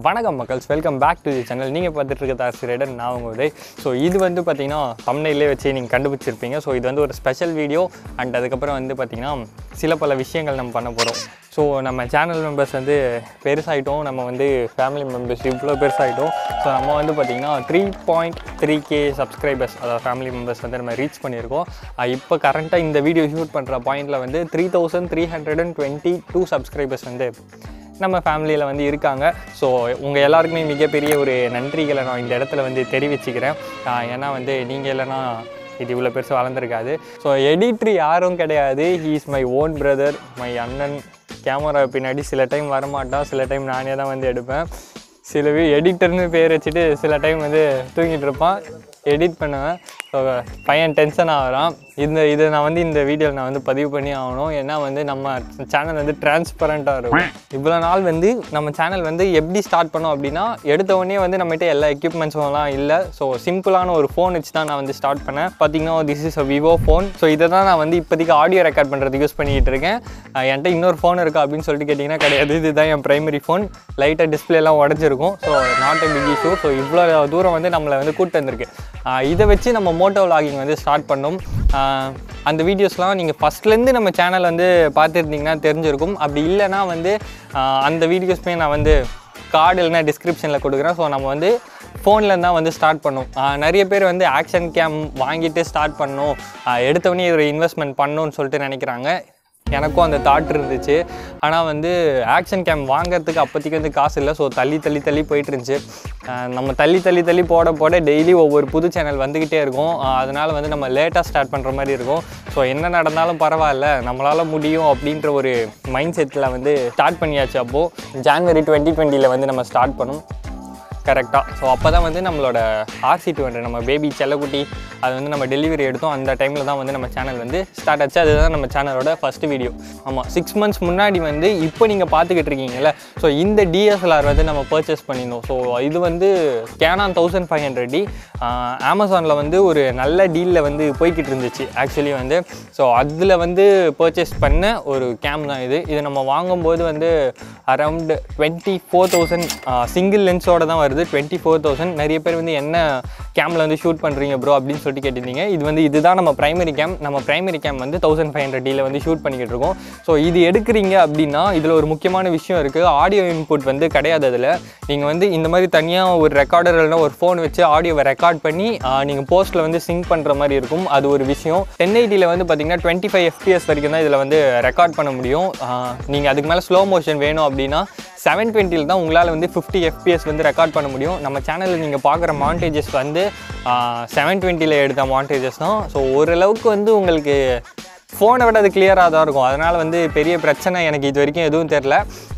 வணக்கம் மக்கள்ஸ் welcome back to the channel நீங்கள் பார்த்துட்டு இருக்க ஆசிரியர் நான் உங்கள் உதய் ஸோ இது வந்து பார்த்தீங்கன்னா தமிழ்நிலே வச்சு நீங்கள் கண்டுபிடிச்சிருப்பீங்க ஸோ இது வந்து ஒரு ஸ்பெஷல் வீடியோ அண்ட் அதுக்கப்புறம் வந்து பார்த்தீங்கன்னா சில பல விஷயங்கள் நம்ம பண்ண போகிறோம் ஸோ நம்ம சேனல் மெம்பர்ஸ் வந்து பெருசாகிட்டோம் நம்ம வந்து ஃபேமிலி மெம்பர்ஸ் இவ்வளோ பெருசாகிட்டோம் ஸோ நம்ம வந்து பார்த்திங்கன்னா three point three K subscribers அதாவது ஃபேமிலி மெம்பர்ஸ் வந்து நம்ம ரீச் பண்ணியிருக்கோம் அஹ் இப்போ கரண்ட்டாக இந்த வீடியோ ஷூட் பண்ணுற பாயிண்டில் வந்து three thousand three hundred and twenty two subscribers வந்து நம்ம ஃபேமிலியில் வந்து இருக்காங்க ஸோ உங்கள் எல்லாருக்குமே மிகப்பெரிய ஒரு நன்றிகளை நான் இந்த இடத்துல வந்து தெரிவிச்சுக்கிறேன் ஆஹ் ஏன்னா வந்து நீங்கள் இல்லைன்னா இது இவ்வளோ பெருசு வளர்ந்துருக்காது ஸோ எடிட்ரு யாரும் கிடையாது he is my own brother my அண்ணன் கேமரா பின்னாடி சில டைம் வரமாட்டான் சில டைம் நானே தான் வந்து எடுப்பேன் சில பேர் எடிட்டர்னு பேர் வச்சுட்டு சில டைம் வந்து தூங்கிட்டு இருப்பான் எடிட் பண்ணுவேன் ஸோ பையன் டென்ஷன் ஆகிறான் இந்த இதை நான் வந்து இந்த வீடியோவில் நான் வந்து பதிவு பண்ணி ஆகணும் ஏன்னா வந்து நம்ம சேனல் வந்து டிரான்ஸ்பரண்ட்டாக இருக்கும் இவ்வளோ நாள் வந்து நம்ம சேனல் வந்து எப்படி ஸ்டார்ட் பண்ணோம் அப்படின்னா எடுத்த உடனே வந்து நம்மகிட்ட எல்லா எக்யூப்மெண்ட்ஸும்லாம் இல்லை ஸோ சிம்பிளான ஒரு ஃபோன் வச்சு தான் நான் வந்து ஸ்டார்ட் பண்ணேன் பார்த்தீங்கன்னா this is a Vivo phone so இதை தான் நான் வந்து இப்போதைக்கு ஆடியோ ரெக்கார்ட் பண்ணுறதுக்கு யூஸ் பண்ணிக்கிட்டு இருக்கேன் அஹ் என்கிட்ட இன்னொரு ஃபோன் இருக்கா அப்படின்னு சொல்லிட்டு கேட்டிங்கன்னா கிடையாது இதுதான் என் ப்ரைமரி ஃபோன் லைட்டாக டிஸ்பிளேலாம் உடஞ்சிருக்கும் so not a big issue so இவ்வளோ தூரம் வந்து நம்மளை வந்து கூட்டு வந்திருக்கு அஹ் இதை வச்சு நம்ம மோட்டோ vlogging வந்து ஸ்டார்ட் பண்ணோம் அஹ் அந்த வீடியோஸ்லாம் நீங்கள் ஃபஸ்ட்லேருந்து நம்ம சேனல் வந்து பார்த்துருந்தீங்கன்னா தெரிஞ்சிருக்கும் அப்படி இல்லைன்னா வந்து அஹ் அந்த வீடியோஸ்மே நான் வந்து கார்டு இல்லைனா டிஸ்கிரிப்ஷனில் கொடுக்குறேன் ஸோ நம்ம வந்து ஃபோனில் தான் வந்து ஸ்டார்ட் பண்ணோம் அஹ் நிறைய பேர் வந்து ஆக்ஷன் கேம் வாங்கிட்டு ஸ்டார்ட் பண்ணணும் அஹ் எடுத்தவொடனே ஒரு இன்வெஸ்ட்மெண்ட் பண்ணணும்னு சொல்லிட்டு நினைக்கிறாங்க எனக்கும் அந்த தாட் இருந்துச்சு ஆனால் வந்து ஆக்ஷன் கேம் வாங்குறதுக்கு அப்போதைக்கு வந்து காசு இல்லை ஸோ தள்ளி தள்ளி தள்ளி போயிட்டு இருந்துச்சு அஹ் நம்ம தள்ளி தள்ளி தள்ளி போட போட டெய்லி ஒவ்வொரு புது சேனல் வந்துக்கிட்டே இருக்கும் அஹ் அதனால வந்து நம்ம லேட்டாக ஸ்டார்ட் பண்ணுற மாதிரி இருக்கும் ஸோ என்ன நடந்தாலும் பரவாயில்ல நம்மளால் முடியும் அப்படின்ற ஒரு மைண்ட் செட்டில் வந்து ஸ்டார்ட் பண்ணியாச்சு அப்போது ஜான்வரி டுவெண்ட்டி டுவெண்ட்டியில் வந்து நம்ம ஸ்டார்ட் பண்ணோம் கரெக்டாக ஸோ அப்போ தான் வந்து நம்மளோட ஆர்சி டூ ஹண்ட்ரட் நம்ம பேபி செல்லக்குட்டி அது வந்து நம்ம டெலிவரி எடுத்தோம் அந்த டைமில் தான் வந்து நம்ம சேனல் வந்து ஸ்டார்ட் ஆச்சு அதுதான் நம்ம சேனலோட ஃபஸ்ட்டு வீடியோ ஆமாம் சிக்ஸ் மந்த்ஸ் முன்னாடி வந்து இப்போ நீங்கள் பார்த்துக்கிட்டு இருக்கீங்கல்ல ஸோ இந்த டிஎஸ்எல்ஆர் வந்து நம்ம பர்ச்சேஸ் பண்ணியிருந்தோம் ஸோ இது வந்து Canon thousand five hundred D அமேசானில் வந்து ஒரு நல்ல டீலில் வந்து போய்கிட்டு இருந்துச்சு ஆக்சுவலி வந்து ஸோ அதில் வந்து பர்ச்சேஸ் பண்ண ஒரு கேம் தான் இது இது நம்ம வாங்கும்போது வந்து around twenty four thousand single லென்ஸோட தான் வருது டுவெண்ட்டி ஃபோர் தௌசண்ட் நிறைய பேர் வந்து என்ன கேமில் வந்து ஷூட் பண்ணுறீங்க ப்ரோ அப்படின்னு சொல்லிட்டு கேட்டிருந்தீங்க இது வந்து இதுதான் நம்ம பிரைமரி கேம் நம்ம பிரைமரி கேம் வந்து தௌசண்ட் ஃபைவ் ஹண்ட்ரட் டியில் வந்து ஷூட் பண்ணிக்கிட்டு இருக்கோம் ஸோ இது எடுக்கிறீங்க அப்படின்னா இதில் ஒரு முக்கியமான விஷயம் இருக்குது ஆடியோ இன்புட் வந்து கிடையாது அதில் நீங்கள் வந்து இந்த மாதிரி தனியாக ஒரு ரெக்கார்டர் இல்லைனா ஒரு ஃபோன் வச்சு ஆடியோவை ரெக்கார்ட் பண்ணி நீங்கள் போஸ்ட்டில் வந்து சிங்க் பண்ணுற மாதிரி இருக்கும் அது ஒரு விஷயம் டென் எயிட்டியில் வந்து பார்த்தீங்கன்னா டுவெண்ட்டி ஃபைவ் எஃபிஎஸ் வரைக்கும் தான் இதில் வந்து ரெக்கார்ட் பண்ண முடியும் நீங்கள் அதுக்கு மேலே ஸ்லோ மோஷன் வேணும் அப்படின்னா செவன் டுவெண்ட்டியில் தான் உங்களால் வந்து ஃபிஃப்டி எஃபிஎஸ் வந்து ரெக்கார்ட் பண்ண முடியும் நம்ம சேனலில் நீங்கள் பார்க்குற மாண்டேஜஸ் வந்து செவன் டுவெண்ட்டியில் எடுத்த மாண்டேஜஸ் தான் ஸோ ஓரளவுக்கு வந்து உங்களுக்கு ஃபோனை விட அது கிளியராக தான் இருக்கும் அதனால் வந்து பெரிய பிரச்சனை எனக்கு இது வரைக்கும் எதுவும் தெரில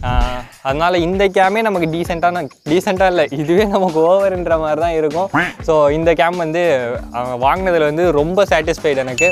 அதனால் இந்த கேமே நமக்கு டீசெண்டான டீசெண்டாக இல்லை இதுவே நமக்கு ஓவர்ன்ற மாதிரி தான் இருக்கும் ஸோ இந்த கேம் வந்து அஹ், வாங்கினதுல வந்து ரொம்ப சாட்டிஸ்ஃபைடு எனக்கு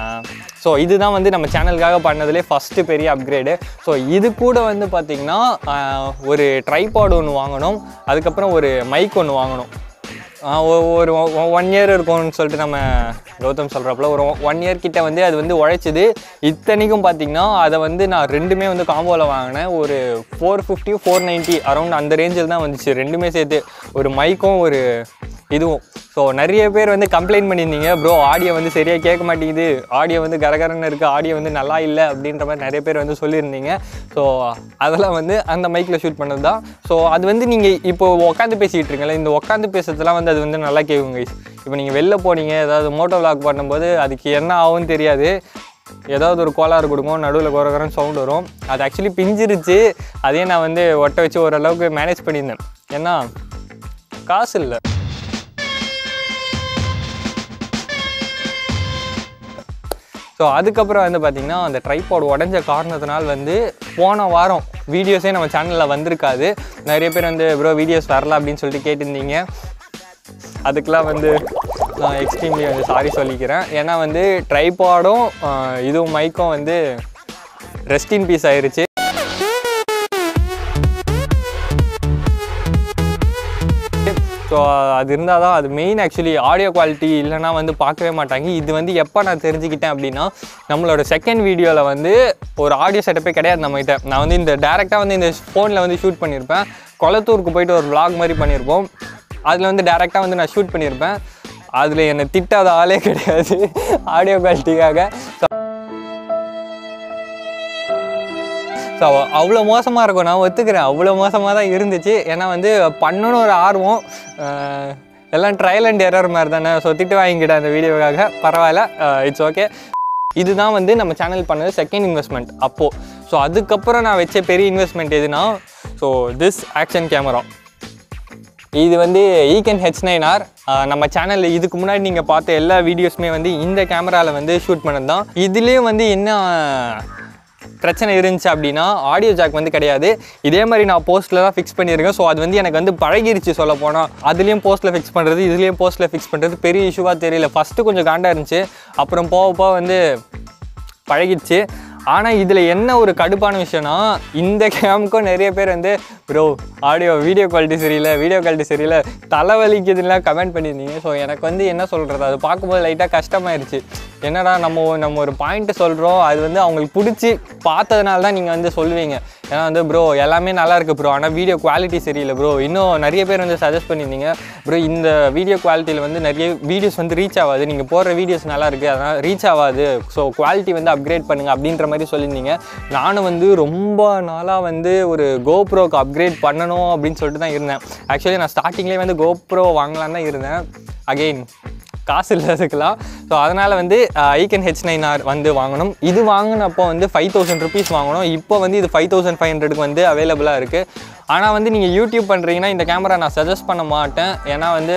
ஸோ இதுதான் வந்து நம்ம சேனலுக்காக பண்ணதுலே ஃபஸ்ட்டு பெரிய அப்கிரேடு ஸோ இது கூட வந்து பார்த்திங்கன்னா அஹ், ஒரு ட்ரைபாட் ஒன்று வாங்கணும் அதுக்கப்புறம் ஒரு மைக் ஒன்று வாங்கணும் ஆஹ் ஒ- ஒரு ஒன் இயர் இருக்கும்னு சொல்லிட்டு நம்ம கௌதம் சொல்கிறப்பல ஒரு ஒன் இயர் கிட்ட வந்து அது வந்து உழைச்சிது இத்தனைக்கும் பார்த்தீங்கன்னா அதை வந்து நான் ரெண்டுமே வந்து காம்போவில் வாங்கினேன் ஒரு four fifty four ninety around அந்த ரேஞ்சில் தான் வந்துச்சு ரெண்டுமே சேர்த்து ஒரு மைக்கும் ஒரு இதுவும் ஸோ நிறைய பேர் வந்து கம்ப்ளைண்ட் பண்ணியிருந்தீங்க ப்ரோ ஆடியோ வந்து சரியாக கேட்க மாட்டேங்குது ஆடியோ வந்து கரகரன்னு இருக்குது ஆடியோ வந்து நல்லா இல்லை அப்படின்ற மாதிரி நிறைய பேர் வந்து சொல்லியிருந்தீங்க ஸோ அதெல்லாம் வந்து அந்த மைக்கில் ஷூட் பண்ணது தான் ஸோ அது வந்து நீங்கள் இப்போ உட்காந்து பேசிகிட்டு இருக்கீங்களா இந்த உட்காந்து பேசுறதுலாம் வந்து அது வந்து நல்லா கேட்குங்க இப்போ நீங்கள் வெளில போனீங்க ஏதாவது மோட்டோ vlog பண்ணும்போது அதுக்கு என்ன ஆகும்னு தெரியாது ஏதாவது ஒரு கோளாறு கொடுக்கும் நடுவில் குறகுறன்னு சவுண்ட் வரும் அது ஆக்சுவலி பிஞ்சிருச்சு அதே நான் வந்து ஒட்ட வச்சு ஓரளவுக்கு மேனேஜ் பண்ணியிருந்தேன் ஏன்னா காசு இல்லை ஸோ அதுக்கப்புறம் வந்து பார்த்திங்கன்னா அந்த ட்ரைபாட் உடஞ்ச காரணத்தினால் வந்து போன வாரம் வீடியோஸே நம்ம சேனலில் வந்திருக்காது நிறைய பேர் வந்து ப்ரோ வீடியோஸ் வரல அப்படின்னு சொல்லிட்டு கேட்டிருந்தீங்க அதுக்கெலாம் வந்து நான் எக்ஸ்ட்ரீம்லி வந்து சாரி சொல்லிக்கிறேன் ஏன்னா வந்து ட்ரைபாடும் இதுவும் மைக்கும் வந்து ரெஸ்ட் இன் பீஸ் ஆயிருச்சு ஸோ அது இருந்தால் தான் அது மெயின் ஆக்சுவலி ஆடியோ குவாலிட்டி இல்லைன்னா வந்து பார்க்கவே மாட்டாங்க இது வந்து எப்போ நான் தெரிஞ்சுக்கிட்டேன் அப்படின்னா நம்மளோட செகண்ட் வீடியோவில் வந்து ஒரு ஆடியோ செட்டப்பே கிடையாது நம்மகிட்ட நான் வந்து இந்த டேரெக்டாக வந்து இந்த ஃபோனில் வந்து ஷூட் பண்ணியிருப்பேன் கொளத்தூருக்கு போயிட்டு ஒரு vlog மாதிரி பண்ணியிருப்போம் அதில் வந்து டேரெக்டாக வந்து நான் ஷூட் பண்ணியிருப்பேன் அதில் என்னை திட்டாத ஆளே கிடையாது ஆடியோ குவாலிட்டிக்காக ஸோ அவ்வளோ மோசமாக இருக்கும் நான் ஒத்துக்கிறேன் அவ்வளோ மோசமாக தான் இருந்துச்சு ஏன்னா வந்து பண்ணணும்னு ஒரு ஆர்வம் அஹ் எல்லாம் ட்ரையல் அண்ட் எரர் மாதிரி தானே ஸோ திட்டு வாங்கிக்கிட்டேன் அந்த வீடியோக்காக பரவாயில்ல இட்ஸ் ஓகே இதுதான் வந்து நம்ம சேனல் பண்ணது செகண்ட் இன்வெஸ்ட்மெண்ட் அப்போது ஸோ அதுக்கப்புறம் நான் வச்ச பெரிய இன்வெஸ்ட்மெண்ட் எதுனா ஸோ திஸ் ஆக்ஷன் கேமரா இது வந்து ஈகன் ஹெச் நைன் ஆர் நம்ம சேனலில் இதுக்கு முன்னாடி நீங்கள் பார்த்த எல்லா வீடியோஸுமே வந்து இந்த கேமராவில் வந்து ஷூட் பண்ணது தான் இதுலேயும் வந்து என்ன பிரச்சனை இருந்துச்சு அப்படின்னா ஆடியோ ஜாக் வந்து கிடையாது இதே மாதிரி நான் போஸ்ட்டில் தான் ஃபிக்ஸ் பண்ணியிருக்கேன் ஸோ அது வந்து எனக்கு வந்து பழகிருச்சு சொல்ல போனால் அதுலேயும் போஸ்ட்டில் ஃபிக்ஸ் பண்ணுறது இதுலேயும் போஸ்ட்டில் ஃபிக்ஸ் பண்ணுறது பெரிய இஷ்யூவாக தெரியல ஃபஸ்ட்டு கொஞ்சம் காண்டாக இருந்துச்சு அப்புறம் போக போக வந்து பழகிடுச்சு ஆனால் இதில் என்ன ஒரு கடுப்பான விஷயம்னா இந்த கேமுக்கும் நிறைய பேர் வந்து ப்ரோ ஆடியோ வீடியோ குவாலிட்டி சரியில்லை வீடியோ குவாலிட்டி சரியில்லை தலைவலிக்குதுலாம் கமெண்ட் பண்ணியிருந்தீங்க ஸோ எனக்கு வந்து என்ன சொல்கிறது அது பார்க்கும்போது லைட்டாக கஷ்டமாயிருச்சு என்னடா நம்ம நம்ம ஒரு பாயிண்ட்டு சொல்கிறோம் அது வந்து அவங்களுக்கு பிடிச்சி பார்த்ததுனால தான் நீங்கள் வந்து சொல்லுவீங்க ஏன்னா வந்து ப்ரோ எல்லாமே நல்லா இருக்கு ப்ரோ ஆனால் வீடியோ குவாலிட்டி சரியில்லை ப்ரோ இன்னும் நிறைய பேர் வந்து சஜஸ்ட் பண்ணியிருந்தீங்க ப்ரோ இந்த வீடியோ குவாலிட்டியில் வந்து நிறைய வீடியோஸ் வந்து ரீச் ஆகாது நீங்கள் போடுற வீடியோஸ் நல்லா இருக்குது அதனால் ரீச் ஆகாது ஸோ குவாலிட்டி வந்து அப்கிரேட் பண்ணுங்கள் அப்படின்ற மாதிரி சொல்லியிருந்தீங்க நானும் வந்து ரொம்ப நாளாக வந்து ஒரு கோப்ரோக்கு அப்கிரேட் பண்ணணும் அப்படின்னு சொல்லிட்டு தான் இருந்தேன் ஆக்சுவலி நான் ஸ்டார்டிங்லேயே வந்து கோப்ரோ வாங்கலான்னு தான் இருந்தேன் அகெயின் காசு இல்லாததுக்கெல்லாம் ஸோ அதனால் வந்து ஐகன் ஹெச் நைன் ஆர் வந்து வாங்கணும் இது வாங்கினப்போ வந்து ஃபைவ் தௌசண்ட் ருபீஸ் வாங்கணும் இப்போ வந்து இது ஃபைவ் தௌசண்ட் ஃபைவ் ஹண்ட்ரடுக்கு வந்து அவைலபிளாக இருக்குது ஆனால் வந்து நீங்கள் யூடியூப் பண்ணுறீங்கன்னா இந்த கேமரா நான் சஜஸ்ட் பண்ண மாட்டேன் ஏன்னா வந்து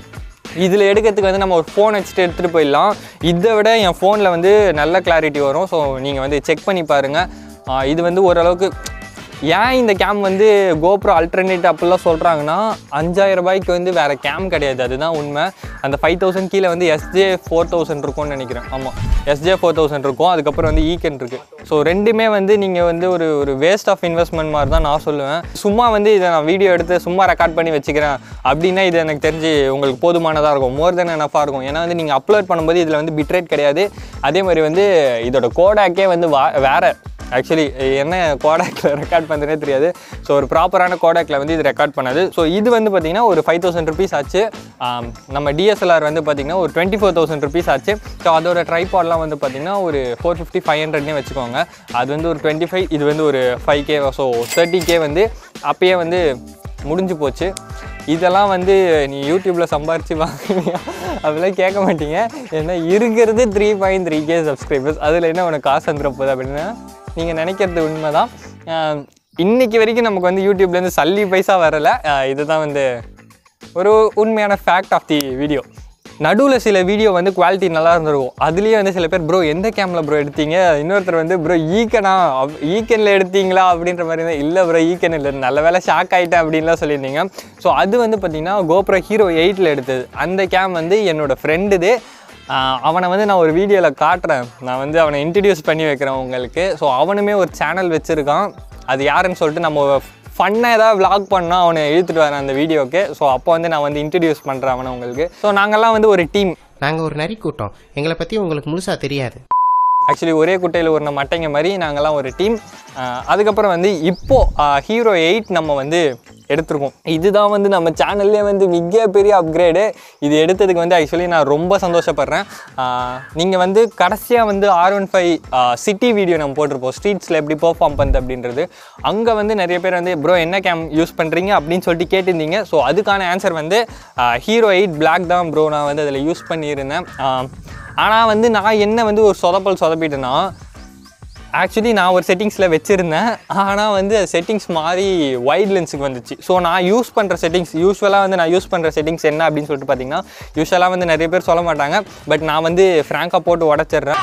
இதில் எடுக்கிறதுக்கு வந்து நம்ம ஒரு ஃபோன் வச்சுட்டு எடுத்துகிட்டு போயிடலாம் இதை விட என் ஃபோனில் வந்து நல்ல கிளாரிட்டி வரும் ஸோ நீங்கள் வந்து செக் பண்ணி பாருங்கள் இது வந்து ஓரளவுக்கு ஏன் இந்த கேம் வந்து கோப்ரோ அல்டர்னேட் அப்படிலாம் சொல்கிறாங்கன்னா அஞ்சாயிரம் ரூபாய்க்கு வந்து வேறு கேம் கிடையாது அதுதான் உண்மை அந்த ஃபைவ் தௌசண்ட் கீழே வந்து எஸ்ஜே ஃபோர் தௌசண்ட் இருக்கும்னு நினைக்கிறேன் ஆமாம் எஸ்ஜே ஃபோர் தௌசண்ட் இருக்கும் அதுக்கப்புறம் வந்து ஈக்கன் இருக்குது ஸோ ரெண்டுமே வந்து நீங்கள் வந்து ஒரு ஒரு வேஸ்ட் ஆஃப் இன்வெஸ்ட்மெண்ட் மாதிரி தான் நான் சொல்லுவேன் சும்மா வந்து இதை நான் வீடியோ எடுத்து சும்மா ரெக்கார்ட் பண்ணி வச்சுக்கிறேன் அப்படின்னா இது எனக்கு தெரிஞ்சு உங்களுக்கு போதுமானதாக இருக்கும் மோர் தென் எனஃபாக இருக்கும் ஏன்னா வந்து நீங்கள் அப்லோட் பண்ணும்போது இதில் வந்து பிட்ரேட் கிடையாது அதே மாதிரி வந்து இதோட கோடாக்கே வந்து வா வேறு ஆக்சுவலி என்ன கோடாக்கில் ரெக்கார்ட் பண்ணுறதே தெரியாது ஸோ ஒரு ப்ராப்பரான கோடாக்கில் வந்து இது ரெக்கார்ட் பண்ணாது ஸோ இது வந்து பார்த்திங்கன்னா ஒரு ஃபைவ் தௌசண்ட் ருபீஸ் ஆச்சு ஆம், நம்ம டிஎஸ்எல்ஆர் வந்து பார்த்திங்கன்னா ஒரு டுவெண்ட்டி ஃபோர் தௌசண்ட் ருபீஸ் ஆச்சு ஸோ அதோட ட்ரைபாட்லாம் வந்து பார்த்திங்கன்னா ஒரு ஃபோர் ஃபிஃப்டி ஃபைவ் ஹண்ட்ரட்னே வச்சுக்கோங்க அது வந்து ஒரு டுவெண்ட்டி ஃபைவ் இது வந்து ஒரு five K so thirty K வந்து அப்பயே வந்து முடிஞ்சு போச்சு இதெல்லாம் வந்து நீ யூடியூப்பில் சம்பாரிச்சு வாங்குவியா அப்படிலாம் கேட்க மாட்டீங்க ஏன்னா இருக்கிறது three point three K subscribers அதில் என்ன உனக்கு காசு வந்துட போகுது அப்படின்னா நீங்கள் நினைக்கிறது உண்மை தான் இன்றைக்கி வரைக்கும் நமக்கு வந்து யூடியூப்லேருந்து சல்லி பைசா வரலை அஹ் இதுதான் வந்து ஒரு உண்மையான ஃபேக்ட் ஆஃப் தி வீடியோ நடுவில் சில வீடியோ வந்து குவாலிட்டி நல்லா இருந்திருக்கும் அதுலேயே வந்து சில பேர் ப்ரோ எந்த கேமில் ப்ரோ எடுத்தீங்க இன்னொருத்தர் வந்து ப்ரோ ஈக்கனா ஈக்கனில் எடுத்தீங்களா அப்படின்ற மாதிரி தான் இல்லை ப்ரோ ஈக்கன் இல்லை நல்ல வேலை ஷாக் ஆகிட்டேன் அப்படின்லாம் சொல்லியிருந்தீங்க ஸோ அது வந்து பார்த்திங்கன்னா கோப்ரோ ஹீரோ எயிட்டில் எடுத்தது அந்த கேம் வந்து என்னோடய ஃப்ரெண்டுது அவனை வந்து நான் ஒரு வீடியோவில் காட்டுறேன் நான் வந்து அவனை இன்ட்ரடியூஸ் பண்ணி வைக்கிறேன் உங்களுக்கு ஸோ அவனுமே ஒரு சேனல் வச்சுருக்கான் அது யாருன்னு சொல்லிட்டு நம்ம ஃபன்னாக ஏதாவது vlog பண்ணால் அவனை இழுத்துட்டு வரேன் அந்த வீடியோக்கு ஸோ அப்போ வந்து நான் வந்து இன்ட்ரடியூஸ் பண்ணுறேன் அவனை உங்களுக்கு ஸோ நாங்கள்லாம் வந்து ஒரு டீம் நாங்கள் ஒரு நரி கூட்டம் எங்களை பற்றி உங்களுக்கு முழுசாக தெரியாது ஆக்சுவலி ஒரே குட்டையில் ஒரு மட்டைங்க மாதிரி நாங்கள்லாம் ஒரு டீம் அதுக்கப்புறம் வந்து இப்போது ஹீரோ எயிட் நம்ம வந்து எடுத்திருக்கோம் இதுதான் வந்து நம்ம சேனல்லே வந்து மிகப்பெரிய அப்கிரேடு இது எடுத்ததுக்கு வந்து ஆக்சுவலி நான் ரொம்ப சந்தோஷப்படுறேன் நீங்கள் வந்து கடைசியாக வந்து R one five city video நம்ம போட்டிருப்போம் ஸ்ட்ரீட்ஸில் எப்படி பெர்ஃபார்ம் பண்ணுது அப்படின்றது அங்கே வந்து நிறைய பேர் வந்து ப்ரோ என்ன கேம் யூஸ் பண்ணுறீங்க அப்படின்னு சொல்லிட்டு கேட்டிருந்தீங்க ஸோ அதுக்கான ஆன்சர் வந்து ஹீரோ எயிட் பிளாக் தான் ப்ரோ நான் வந்து அதில் யூஸ் பண்ணியிருந்தேன் ஆனால் வந்து நான் என்ன வந்து ஒரு சொதப்பல் சொதப்பிட்டேன்னா ஆக்சுவலி நான் ஒரு செட்டிங்ஸில் வச்சுருந்தேன் ஆனால் வந்து செட்டிங்ஸ் மாறி வைட் லென்ஸுக்கு வந்துச்சு ஸோ நான் யூஸ் பண்ணுற செட்டிங்ஸ் யூஸ்வலாக வந்து நான் யூஸ் பண்ணுற செட்டிங்ஸ் என்ன அப்படின்னு சொல்லிட்டு பார்த்தீங்கன்னா யூஸ்வலாக வந்து நிறைய பேர் சொல்ல மாட்டாங்க பட் நான் வந்து ஃப்ராங்காக போட்டு உடச்சிட்றேன்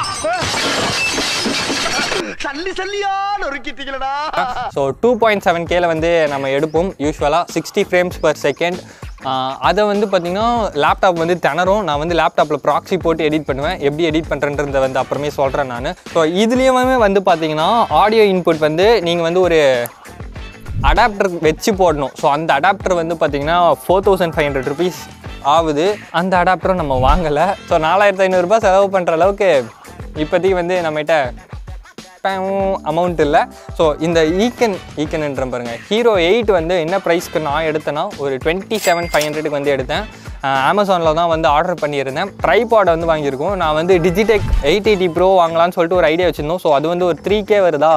சல்லி சல்லியா நொறுக்கிட்டீங்களடா ஸோ டூ பாயிண்ட் செவன் கேல வந்து நம்ம எடுப்போம் யூஸ்வலாக சிக்ஸ்டி ஃப்ரேம்ஸ் பர் செகண்ட் அதை வந்து பார்த்திங்கன்னா லேப்டாப் வந்து திணறும் நான் வந்து லேப்டாப்பில் ப்ராக்ஸி போட்டு எடிட் பண்ணுவேன் எப்படி எடிட் பண்ணுறன்றதை வந்து அப்புறமே சொல்கிறேன் நான் ஸோ இதுலேயுமே வந்து பார்த்தீங்கன்னா ஆடியோ இன்புட் வந்து நீங்கள் வந்து ஒரு அடாப்டர் வச்சு போடணும் ஸோ அந்த அடாப்டர் வந்து பார்த்தீங்கன்னா four thousand five hundred rupees ஆகுது அந்த அடாப்டரும் நம்ம வாங்கலை ஸோ நாலாயிரத்து ஐநூறுரூபா செலவு பண்ணுற அளவுக்கு இப்போதைக்கு வந்து நம்மகிட்ட அமௌண்ட் இல்லை ஸோ இந்த ஈக்கன் ஈக்கன்ன்ற பாருங்க ஹீரோ எயிட் வந்து என்ன ப்ரைஸ்க்கு நான் எடுத்தேன்னா ஒரு டுவெண்ட்டி செவன் ஃபைவ் ஹண்ட்ரடுக்கு வந்து எடுத்தேன் அமேசானில் தான் வந்து ஆர்டர் பண்ணியிருந்தேன் ட்ரைபாட் வந்து வாங்கியிருக்கோம் நான் வந்து டிஜிடெக் எயிட் எயிட்டி ப்ரோ வாங்கலாம்னு சொல்லிட்டு ஒரு ஐடியா வச்சுருந்தோம் ஸோ அது வந்து ஒரு த்ரீ கே வருதா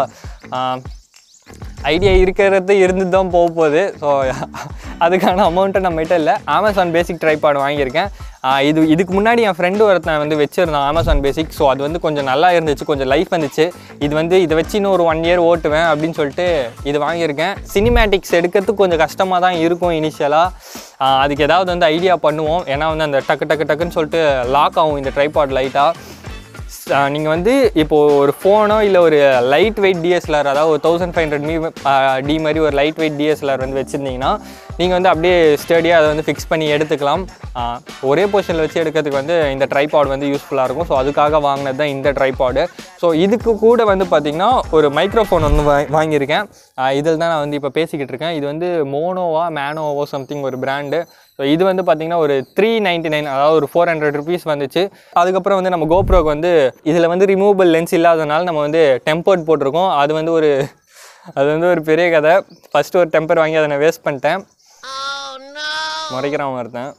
ஐடியா இருக்கிறது இருந்து தான் போக போகுது ஸோ அதுக்கான அமௌண்ட்டு நம்மகிட்ட இல்லை அமேசான் பேசிக் ட்ரைபாட் வாங்கியிருக்கேன் ஆஹ் இது இதுக்கு முன்னாடி என் ஃப்ரெண்டு ஒருத்தன் வந்து வச்சுருந்தான் அமேசான் பேசிக் ஸோ அது வந்து கொஞ்சம் நல்லா இருந்துச்சு கொஞ்சம் லைஃப் வந்துச்சு இது வந்து இதை வச்சு இன்னும் ஒரு ஒன் இயர் ஓட்டுவேன் அப்படின்னு சொல்லிட்டு இது வாங்கியிருக்கேன் சினிமேட்டிக்ஸ் எடுக்கிறதுக்கு கொஞ்சம் கஷ்டமாக தான் இருக்கும் இனிஷியலாக அதுக்கு ஏதாவது வந்து ஐடியா பண்ணுவோம் ஏன்னா வந்து அந்த டக்கு டக்கு டக்குன்னு சொல்லிட்டு லாக் ஆகும் இந்த ட்ரைபாட் லைட்டாக நீங்கள் வந்து இப்போது ஒரு ஃபோனோ இல்லை ஒரு லைட் வெயிட் டிஎஸ்எல்ஆர் அதாவது ஒரு தௌசண்ட் ஃபைவ் ஹண்ட்ரட் மீ டி மாதிரி ஒரு லைட் வெயிட் டிஎஸ்எல்ஆர் வந்து வச்சுருந்தீங்கன்னா நீங்கள் வந்து அப்படியே ஸ்டடியாக அதை வந்து ஃபிக்ஸ் பண்ணி எடுத்துக்கலாம் ஆஹ் ஒரே பொசிஷனில் வச்சு எடுக்கிறதுக்கு வந்து இந்த ட்ரைபாட் வந்து யூஸ்ஃபுல்லாக இருக்கும் ஸோ அதுக்காக வாங்கினது தான் இந்த ட்ரைபாடு ஸோ இதுக்கு கூட வந்து பார்த்திங்கன்னா ஒரு மைக்ரோஃபோன் வந்து வா வாங்கியிருக்கேன் இதில் தான் நான் வந்து இப்போ பேசிக்கிட்டு இருக்கேன் இது வந்து மோனோவா மேனோவோ சம்திங் ஒரு பிராண்டு ஸோ இது வந்து பார்த்திங்கன்னா ஒரு த்ரீ நைன்ட்டி நைன் அதாவது ஒரு ஃபோர் ஹண்ட்ரட் ருபீஸ் வந்துச்சு அதுக்கப்புறம் வந்து நம்ம கோப்ரோக்கு வந்து இதில் வந்து ரிமூவபிள் லென்ஸ் இல்லாதனால நம்ம வந்து டெம்பர்ட் போட்டிருக்கோம் அது வந்து ஒரு அது வந்து ஒரு பெரிய கதை ஃபஸ்ட்டு ஒரு டெம்பர் வாங்கி அதை நான் வேஸ்ட் பண்ணிட்டேன் முறைக்கிறான் ஒருத்தன்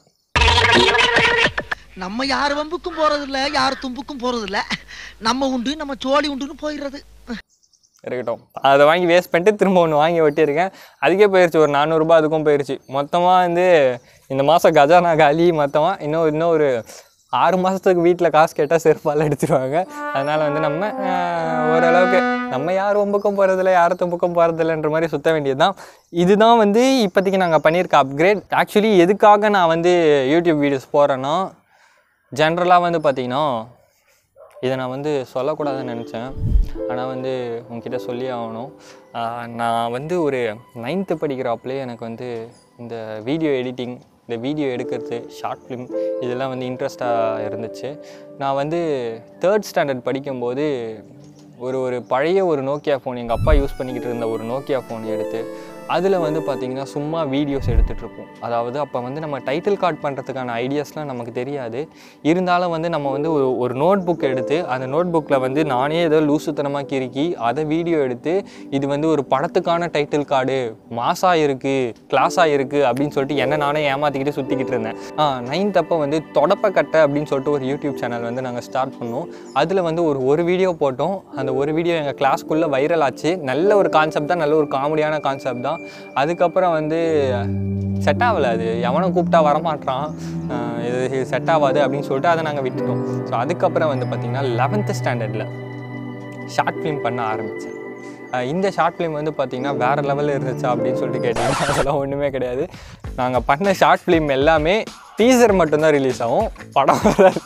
நம்ம யார் வம்புக்கும் போறது இல்ல யார் தும்புக்கும் போறது இல்ல நம்ம உண்டு நம்ம சோழி உண்டுன்னு போயிடுறது இருக்கட்டும் அதை வாங்கி வேஸ்ட் பண்ணிட்டு திரும்ப ஒன்று வாங்கி ஒட்டியிருக்கேன் அதுக்கே போயிடுச்சு ஒரு நானூறுரூபா அதுக்கும் போயிடுச்சு மொத்தமாக வந்து இந்த மாதம் கஜானா காலி மொத்தமாக இன்னும் இன்னும் ஒரு ஆறு மாதத்துக்கு வீட்டில் காசு கேட்டால் செருப்பால் எடுத்துருவாங்க அதனால் வந்து நம்ம ஆஹ், ஓரளவுக்கு நம்ம யார் ஒம்புக்கும் போகிறதில்ல யார் தும்புக்கும் போகிறதில்லன்ற மாதிரி சுற்ற வேண்டியது தான் இதுதான் வந்து இப்போதைக்கு நாங்கள் பண்ணியிருக்க அப்கிரேட் ஆக்சுவலி எதுக்காக நான் வந்து யூடியூப் வீடியோஸ் போகிறேன்னா ஜென்ரலாக வந்து பார்த்திங்கன்னா இதை நான் வந்து சொல்லக்கூடாதுன்னு நினச்சேன் ஆனால் வந்து உங்ககிட்ட சொல்லி ஆகணும் ஆஹ் நான் வந்து ஒரு நைன்த்து படிக்கிறப்பலே எனக்கு வந்து இந்த வீடியோ எடிட்டிங் இந்த வீடியோ எடுக்கிறது ஷார்ட் ஃபிலிம் இதெல்லாம் வந்து இன்ட்ரெஸ்டாக இருந்துச்சு நான் வந்து தேர்ட் ஸ்டாண்டர்ட் படிக்கும்போது ஒரு ஒரு பழைய ஒரு நோக்கியா ஃபோன் எங்கள் அப்பா யூஸ் பண்ணிக்கிட்டு இருந்த ஒரு நோக்கியா ஃபோன் எடுத்து அதில் வந்து பார்த்திங்கன்னா சும்மா வீடியோஸ் எடுத்துகிட்ருப்போம் அதாவது அப்போ வந்து நம்ம டைட்டில் கார்ட் பண்ணுறதுக்கான ஐடியாஸ்லாம் நமக்கு தெரியாது இருந்தாலும் வந்து நம்ம வந்து ஒரு ஒரு நோட் புக் எடுத்து அந்த நோட் புக்கில் வந்து நானே ஏதோ லூசுத்தனமாக கிறுக்கி அதை வீடியோ எடுத்து இது வந்து ஒரு படத்துக்கான டைட்டில் கார்டு மாசாக இருக்குது கிளாஸாக இருக்குது அப்படின்னு சொல்லிட்டு என்ன நானே ஏமாற்றிக்கிட்டு சுற்றிக்கிட்டு இருந்தேன் ஆ நைன்த் அப்போ வந்து தொடப்பக்கட்டை அப்படின்னு சொல்லிட்டு ஒரு யூடியூப் சேனல் வந்து நாங்கள் ஸ்டார்ட் பண்ணோம் அதில் வந்து ஒரு ஒரு வீடியோ போட்டோம் அந்த ஒரு வீடியோ எங்கள் கிளாஸ்க்குள்ளே வைரல் ஆச்சு நல்ல ஒரு கான்செப்ட் தான் நல்ல ஒரு காமெடியான கான்செப்ட் தான் அதுக்கப்புறம் வந்து செட் ஆகலை அது எவனை கூப்பிட்டா வரமாட்றான் ஆஹ் இது செட் ஆகாது அப்படின்னு சொல்லிட்டு அதை நாங்கள் விட்டுட்டோம் ஸோ அதுக்கப்புறம் வந்து பார்த்திங்கன்னா லெவன்த்து ஸ்டாண்டர்டில் ஷார்ட் ஃபிலிம் பண்ண ஆரம்பித்தேன் இந்த ஷார்ட் ஃபிலிம் வந்து பார்த்திங்கன்னா வேறு லெவலில் இருந்துச்சா அப்படின்னு சொல்லிட்டு கேட்டிங்கன்னா அதெல்லாம் ஒன்றுமே கிடையாது நாங்கள் பண்ண ஷார்ட் ஃபிலிம் எல்லாமே டீசர் மட்டும்தான் ரிலீஸ் ஆகும் படம் வராது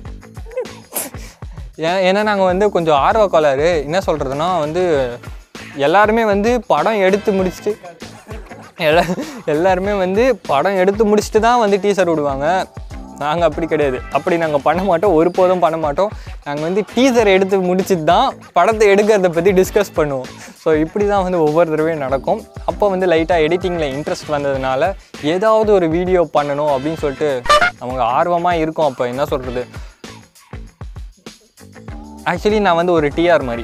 ஏன் ஏன்னா நாங்கள் வந்து கொஞ்சம் ஆர்வ கோளாறு என்ன சொல்கிறதுனா வந்து எல்லாருமே வந்து படம் எடுத்து முடிச்சுட்டு எல்லா எல்லாருமே வந்து படம் எடுத்து முடிச்சுட்டு தான் வந்து டீசர் விடுவாங்க நாங்கள் அப்படி கிடையாது அப்படி நாங்கள் பண்ண மாட்டோம் ஒருபோதும் பண்ண மாட்டோம் நாங்கள் வந்து டீசர் எடுத்து முடிச்சுட்டு தான் படத்தை எடுக்கிறத பற்றி டிஸ்கஸ் பண்ணுவோம் ஸோ இப்படி தான் வந்து ஒவ்வொரு தடவையும் நடக்கும் அப்போ வந்து லைட்டாக எடிட்டிங்கில் இன்ட்ரெஸ்ட் வந்ததுனால ஏதாவது ஒரு வீடியோ பண்ணணும் அப்படின்னு சொல்லிட்டு அவங்க ஆர்வமாக இருக்கும் அப்போ என்ன சொல்கிறது ஆக்சுவலி நான் வந்து ஒரு டிஆர் மாதிரி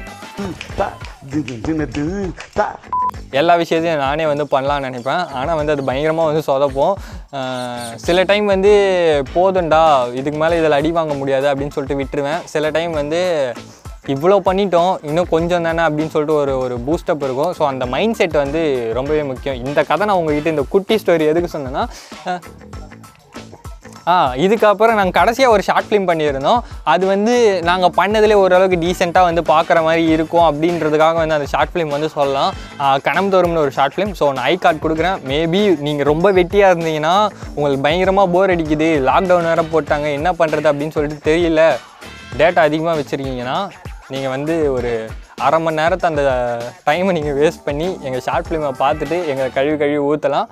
எல்லா விஷயத்தையும் நானே வந்து பண்ணலாம்னு நினைப்பேன் ஆனால் வந்து அது பயங்கரமாக வந்து சொதப்போம் அஹ் சில டைம் வந்து போதும்டா இதுக்கு மேலே இதில் அடி வாங்க முடியாது அப்படின்னு சொல்லிட்டு விட்டுருவேன் சில டைம் வந்து இவ்வளோ பண்ணிட்டோம் இன்னும் கொஞ்சம் தானே அப்படின்னு சொல்லிட்டு ஒரு ஒரு பூஸ்டப் இருக்கும் ஸோ அந்த மைண்ட் செட் வந்து ரொம்பவே முக்கியம் இந்த கதை நான் உங்ககிட்ட இந்த குட்டி ஸ்டோரி எதுக்கு சொன்னேன்னா அஹ் ஆ இதுக்கப்புறம் நாங்கள் கடைசியாக ஒரு ஷார்ட் ஃபிலிம் பண்ணியிருந்தோம் அது வந்து நாங்கள் பண்ணதுலேயே ஓரளவுக்கு டீசெண்டாக வந்து பார்க்குற மாதிரி இருக்கும் அப்படின்றதுக்காக வந்து அந்த ஷார்ட் ஃபிலிம் வந்து சொல்லலாம் ஆ, கணம் தோறும்னு ஒரு ஷார்ட் ஃபிலிம் ஸோ நான் ஐ கார்டு கொடுக்குறேன் மேபி நீங்கள் ரொம்ப வெட்டியாக இருந்தீங்கன்னா உங்களுக்கு பயங்கரமாக போர் அடிக்குது லாக்டவுன் வேறு போட்டாங்க என்ன பண்ணுறது அப்படின்னு சொல்லிட்டு தெரியல டேட்டா அதிகமாக வச்சுருக்கீங்கன்னா நீங்கள் வந்து ஒரு அரை மணி நேரத்தை அந்த டைமை நீங்கள் வேஸ்ட் பண்ணி எங்கள் ஷார்ட் ஃபிலிமை பார்த்துட்டு எங்களை கழுவி கழுவி ஊற்றலாம்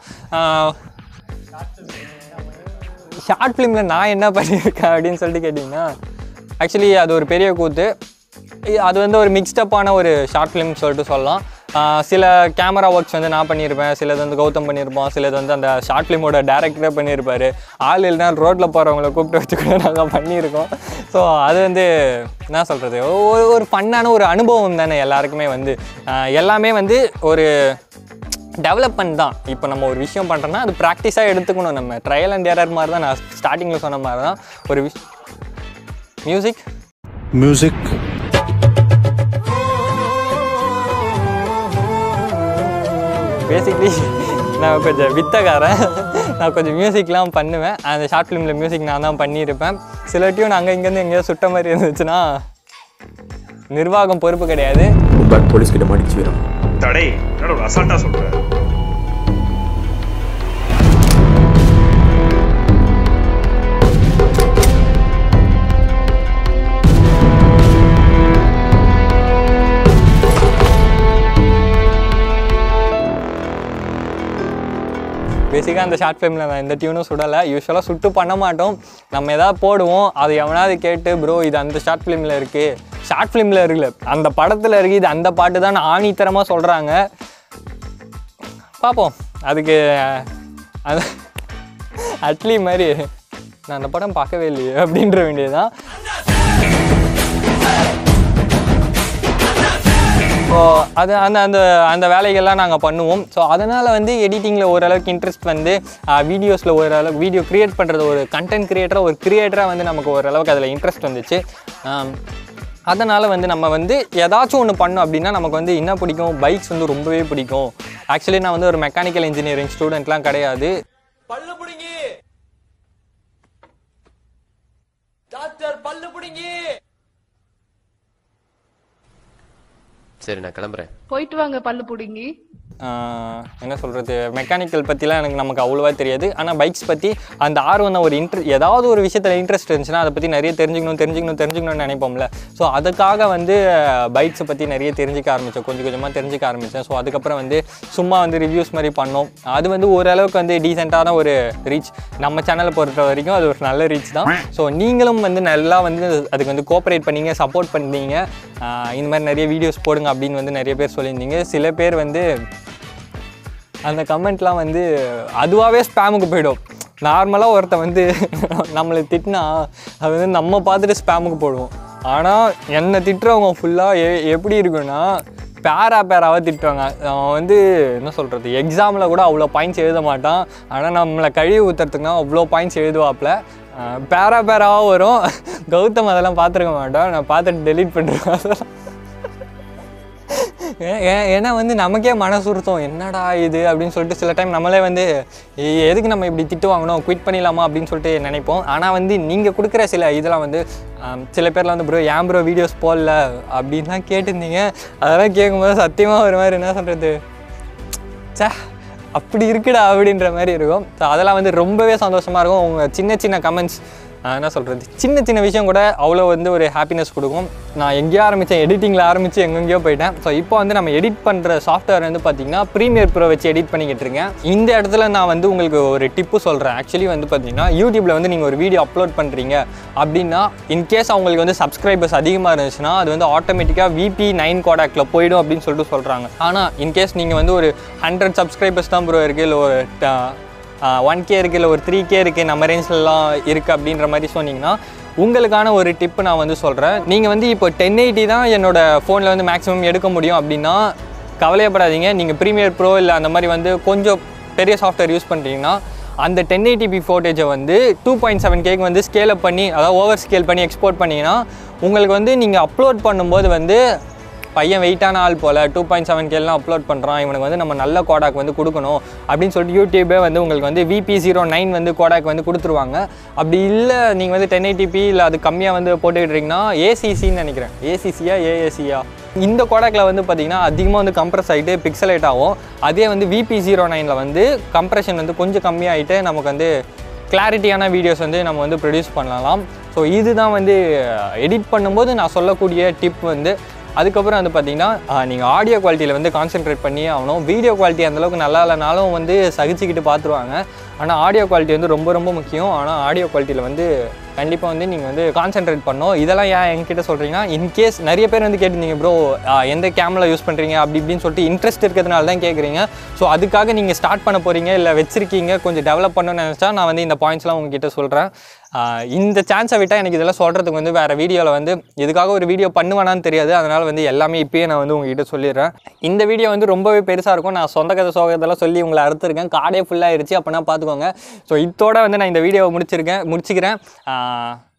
ஷார்ட் ஃபிலிமில் நான் என்ன பண்ணியிருக்கேன் அப்படின்னு சொல்லிட்டு கேட்டிங்கன்னா ஆக்சுவலி அது ஒரு பெரிய கூத்து இ- அது வந்து ஒரு மிக்ஸ்டப்பான ஒரு ஷார்ட் ஃபிலிம் சொல்லிட்டு சொல்லலாம் ஆஹ் சில கேமரா ஒர்க்ஸ் வந்து நான் பண்ணியிருப்பேன் சிலது வந்து கௌதம் பண்ணியிருப்போம் சிலது வந்து அந்த ஷார்ட் ஃபிலிமோட டேரக்டரே பண்ணியிருப்பாரு ஆள் இல்லைனா ரோட்டில் போகிறவங்கள கூப்பிட்டு வச்சு கூட நாங்கள் பண்ணியிருக்கோம் ஸோ அது வந்து என்ன சொல்கிறது ஒரு ஒரு ஃபன்னான ஒரு அனுபவம் தானே எல்லாருக்குமே வந்து ஆஹ் எல்லாமே வந்து ஒரு டெவலப்மெண்ட் தான் இப்போ நம்ம ஒரு விஷயம் பண்ணுறோன்னா அது ப்ராக்டிஸாக எடுத்துக்கணும் நம்ம ட்ரையல் அண்ட் எரர் மாதிரி தான் நான் ஸ்டார்டிங்கில் சொன்ன மாதிரி தான் ஒரு விஷ் மியூசிக் music பேசிக்லி நான் கொஞ்சம் வித்தக்காரன் நான் கொஞ்சம் மியூசிக்லாம் பண்ணுவேன் அந்த ஷார்ட் ஃபிலிமில் மியூசிக் நான் தான் பண்ணியிருப்பேன் சில டியூன் அங்கே இங்கேருந்து எங்கேயாவது சுட்ட மாதிரி இருந்துச்சுன்னா நிர்வாகம் பொறுப்பு கிடையாது பேக் போலீஸ் கிட்ட மாட்டிச்சு வரும் தடை என்னடா ஒரு அசால்ட்டா சொல்ற பேசிக்காக அந்த ஷார்ட் ஃபிலிமில் நான் இந்த டியூனும் சுடலை யூஸ்வலாக சுட்டு பண்ண மாட்டோம் நம்ம எதாவது போடுவோம் அது எவனாவது கேட்டு ப்ரோ இது அந்த ஷார்ட் ஃபிலிமில் இருக்குது ஷார்ட் ஃபிலிமில் இருக்குல்ல அந்த படத்தில் இருக்குது இது அந்த பாட்டு தான் ஆணித்தரமாக சொல்கிறாங்க பார்ப்போம் அதுக்கு அது அட்லி மாதிரி நான் அந்த படம் பார்க்கவே இல்லையே அப்படின்ற வேண்டியதுதான் ஸோ அது அந்த அந்த அந்த வேலைகள்லாம் நாங்கள் பண்ணுவோம் ஸோ அதனால் வந்து எடிட்டிங்கில் ஓரளவுக்கு இன்ட்ரெஸ்ட் வந்து வீடியோஸில் ஓரளவுக்கு வீடியோ க்ரியேட் பண்ணுறது ஒரு கண்டென்ட் க்ரியேட்டராக ஒரு க்ரியேட்டராக வந்து நமக்கு ஓரளவுக்கு அதில் இன்ட்ரெஸ்ட் வந்துச்சு அதனால் வந்து நம்ம வந்து ஏதாச்சும் ஒன்று பண்ணோம் அப்படின்னா நமக்கு வந்து என்ன பிடிக்கும் பைக்ஸ் வந்து ரொம்பவே பிடிக்கும் ஆக்சுவலி நான் வந்து ஒரு மெக்கானிக்கல் இன்ஜினியரிங் ஸ்டூடெண்ட்லாம் கிடையாது சரி நான் கிளம்புறேன் போயிட்டு வாங்க பல்லு புடுங்கி ஆஹ் என்ன சொல்கிறது மெக்கானிக்கல் பற்றிலாம் எனக்கு நமக்கு அவ்வளோவா தெரியாது ஆனால் பைக்ஸ் பற்றி அந்த ஆர்வம் தான் ஒரு இன்ட்ரெ ஏதாவது ஒரு விஷயத்தில் இன்ட்ரெஸ்ட் இருந்துச்சுன்னா அதை பற்றி நிறைய தெரிஞ்சுக்கணும் தெரிஞ்சுக்கணும் தெரிஞ்சுக்கணும்னு நினைப்போம்ல ஸோ அதுக்காக வந்து பைக்ஸை பற்றி நிறைய தெரிஞ்சுக்க ஆரம்பித்தேன் கொஞ்சம் கொஞ்சமாக தெரிஞ்சுக்க ஆரம்பித்தேன் ஸோ அதுக்கப்புறம் வந்து சும்மா வந்து ரிவ்யூஸ் மாதிரி பண்ணோம் அது வந்து ஓரளவுக்கு வந்து டீசெண்டான ஒரு ரீச் நம்ம சேனலை பொறுத்த வரைக்கும் அது ஒரு நல்ல ரீச் தான் ஸோ நீங்களும் வந்து நல்லா வந்து அதுக்கு வந்து கோஆப்ரேட் பண்ணீங்க சப்போர்ட் பண்ணீங்க ஆஹ் இந்த மாதிரி நிறைய வீடியோஸ் போடுங்க அப்படின்னு வந்து நிறைய பேர் சொல்லியிருந்தீங்க சில பேர் வந்து அந்த கமெண்ட்லாம் வந்து அதுவாகவே ஸ்பேமுக்கு போயிடும் நார்மலாக ஒருத்தன் வந்து நம்மளை திட்டினா அது வந்து நம்ம பார்த்துட்டு ஸ்பேமுக்கு போடுவோம் ஆனால் என்னை திட்டுறவங்க ஃபுல்லாக எ எப்படி இருக்குன்னா பேரா பேராவாக திட்டுவாங்க அவன் வந்து என்ன சொல்கிறது எக்ஸாமில் கூட அவ்வளோ பாயிண்ட்ஸ் எழுத மாட்டான் ஆனால் நம்மளை கழுவி ஊற்றுறதுக்குனா அவ்வளோ பாயிண்ட்ஸ் எழுதுவாப்புல அஹ் பேரா பேராவாக வரும் கௌதம் அதெல்லாம் பார்த்துருக்க மாட்டான் நான் பார்த்துட்டு டெலீட் பண்ணிடுவேன் அதெல்லாம் ஏ- ஏ- ஏன்னா வந்து நமக்கே மனசுறுத்தம் என்னடா இது அப்படின்னு சொல்லிட்டு சில டைம் நம்மளே வந்து "ஏய், எதுக்கு நம்ம இப்படி திட்டு வாங்கணும் குவிட் பண்ணிடலாமா அப்படின்னு சொல்லிட்டு நினைப்போம் ஆனால் வந்து நீங்கள் கொடுக்குற சில இதெல்லாம் வந்து ஆம், சில பேர்லாம் வந்து ப்ரோ ஏன் ப்ரோ வீடியோஸ் போடல அப்படின்லாம் கேட்டிருந்தீங்க அதெல்லாம் கேட்கும்போது சத்தியமாக ஒரு மாதிரி என்ன சொல்கிறது ச்சே அப்படி இருக்குடா அப்படின்ற மாதிரி இருக்கும் ஸோ அதெல்லாம் வந்து ரொம்பவே சந்தோஷமாக இருக்கும் உங்கள் சின்ன சின்ன கமெண்ட்ஸ் என்ன சொல்கிறது சின்ன சின்ன விஷயம் கூட அவ்வளோ வந்து ஒரு ஹாப்பினஸ் கொடுக்கும் நான் எங்கேயோ ஆரம்பித்தேன் எடிட்டிங்கில் ஆரம்பித்து எங்கெங்கேயோ போயிட்டேன் ஸோ இப்போ வந்து நம்ம எடிட் பண்ணுற சாஃப்ட்வேர் வந்து பார்த்திங்கன்னா ப்ரீமியர் ப்ரோ வச்சு எடிட் பண்ணிக்கிட்டு இருக்கேன் இந்த இடத்துல நான் வந்து உங்களுக்கு ஒரு டிப்பு சொல்கிறேன் ஆக்சுவலி வந்து பார்த்தீங்கன்னா யூடியூப்பில் வந்து நீங்கள் ஒரு வீடியோ அப்லோட் பண்ணுறீங்க அப்படின்னா இன்கேஸ் அவங்களுக்கு வந்து சப்ஸ்கிரைபர்ஸ் அதிகமாக இருந்துச்சுன்னா அது வந்து ஆட்டோமேட்டிக்காக விபி நைன் கோடாக்டில் போயிடும் அப்படின்னு சொல்லிட்டு சொல்கிறாங்க ஆனால் இன்கேஸ் நீங்கள் வந்து ஒரு ஹண்ட்ரட் சப்ஸ்கிரைபர்ஸ் தான் ப்ரோ இருக்குது இல்லை ஒரு ஒன் கே இருக்குது இல்லை ஒரு த்ரீ கே இருக்குது நம்ம ரேஞ்ச்லலாம் இருக்குது அப்படின்ற மாதிரி சொன்னீங்கன்னா உங்களுக்கான ஒரு டிப்பு நான் வந்து சொல்கிறேன் நீங்கள் வந்து இப்போ டென் எயிட்டி தான் என்னோட ஃபோனில் வந்து மேக்ஸிமம் எடுக்க முடியும் அப்படின்னா கவலையப்படாதீங்க நீங்கள் ப்ரீமியர் ப்ரோ இல்லை அந்த மாதிரி வந்து கொஞ்சம் பெரிய சாஃப்ட்வேர் யூஸ் பண்ணுறீங்கன்னா அந்த டென் எயிட்டிபி ஃபோட்டேஜை வந்து டூ பாயிண்ட் செவன் கேக்கு வந்து ஸ்கேல் அப் பண்ணி அதாவது ஓவர் ஸ்கேல் பண்ணி எக்ஸ்போர்ட் பண்ணிங்கன்னா உங்களுக்கு வந்து நீங்கள் அப்லோட் பண்ணும்போது வந்து பையன் வெயிட்டான ஆள் போல் டூ பாயிண்ட் செவன் கேலாம் அப்லோட் பண்ணுறான் இவனுக்கு வந்து நம்ம நல்ல கோடாக் வந்து கொடுக்கணும் அப்படின்னு சொல்லிட்டு யூடியூபே வந்து உங்களுக்கு வந்து விபி ஜீரோ நைன் வந்து கோடாக் வந்து கொடுத்துருவாங்க அப்படி இல்லை நீங்கள் வந்து டென் எயிட்டிபி இல்லை அது கம்மியாக வந்து போட்டுக்கிட்டீங்கன்னா ஏசிசின்னு நினைக்கிறேன் ஏசிசியா ஏஏசியா இந்த கோடாக்கில் வந்து பார்த்தீங்கன்னா அதிகமாக வந்து கம்ப்ரஸ் ஆகிட்டு பிக்சலேட் ஆகும் அதே வந்து விபி ஜீரோ நைனில் வந்து கம்ப்ரெஷன் வந்து கொஞ்சம் கம்மியாகிட்டு நமக்கு வந்து கிளாரிட்டியான வீடியோஸ் வந்து நம்ம வந்து ப்ரொடியூஸ் பண்ணலாம் ஸோ இதுதான் வந்து எடிட் பண்ணும்போது நான் சொல்லக்கூடிய டிப் வந்து அதுக்கப்புறம் வந்து பார்த்தீங்கன்னா நீங்கள் ஆடியோ குவாலிட்டியில் வந்து கான்சென்ட்ரேட் பண்ணியே ஆகணும் வீடியோ குவாலிட்டி அந்தளவுக்கு நல்லா இல்லைனாலும் வந்து சகிச்சுக்கிட்டு பார்த்துருவாங்க ஆனால் ஆடியோ குவாலிட்டி வந்து ரொம்ப ரொம்ப முக்கியம் ஆனால் ஆடியோ குவாலிட்டியில் வந்து கண்டிப்பாக வந்து நீங்கள் வந்து கான்சென்ட்ரேட் பண்ணணும் இதெல்லாம் ஏன் என்கிட்ட சொல்கிறீங்கன்னா இன்கேஸ் நிறைய பேர் வந்து கேட்டிருந்தீங்க ப்ரோ எந்த கேமரா யூஸ் பண்ணுறீங்க அப்படி இப்படின்னு சொல்லிட்டு இன்ட்ரெஸ்ட் இருக்கிறதுனால தான் கேட்குறீங்க ஸோ அதுக்காக நீங்கள் ஸ்டார்ட் பண்ண போகிறீங்க இல்லை வச்சிருக்கீங்க கொஞ்சம் டெவலப் பண்ணணும்னு நினச்சா நான் வந்து இந்த பாயிண்ட்ஸ்லாம் உங்ககிட்ட சொல்கிறேன் இந்த சான்ஸை விட்டால் எனக்கு இதெல்லாம் சொல்கிறதுக்கு வந்து வேறு வீடியோவில் வந்து இதுக்காக ஒரு வீடியோ பண்ணுவேனான்னு தெரியாது அதனால் வந்து எல்லாமே இப்பயே நான் வந்து உங்ககிட்ட சொல்லிடுறேன் இந்த வீடியோ வந்து ரொம்பவே பெருசாக இருக்கும் நான் சொந்த கதை சோகத்தெல்லாம் சொல்லி உங்களை அறுத்துருக்கேன் காடே ஃபுல்லாகிடுச்சு அப்போனா பார்த்துக்கோங்க ஸோ இதோட வந்து நான் இந்த வீடியோவை முடிச்சிருக்கேன் முடிச்சுக்கிறேன் ஆஹ்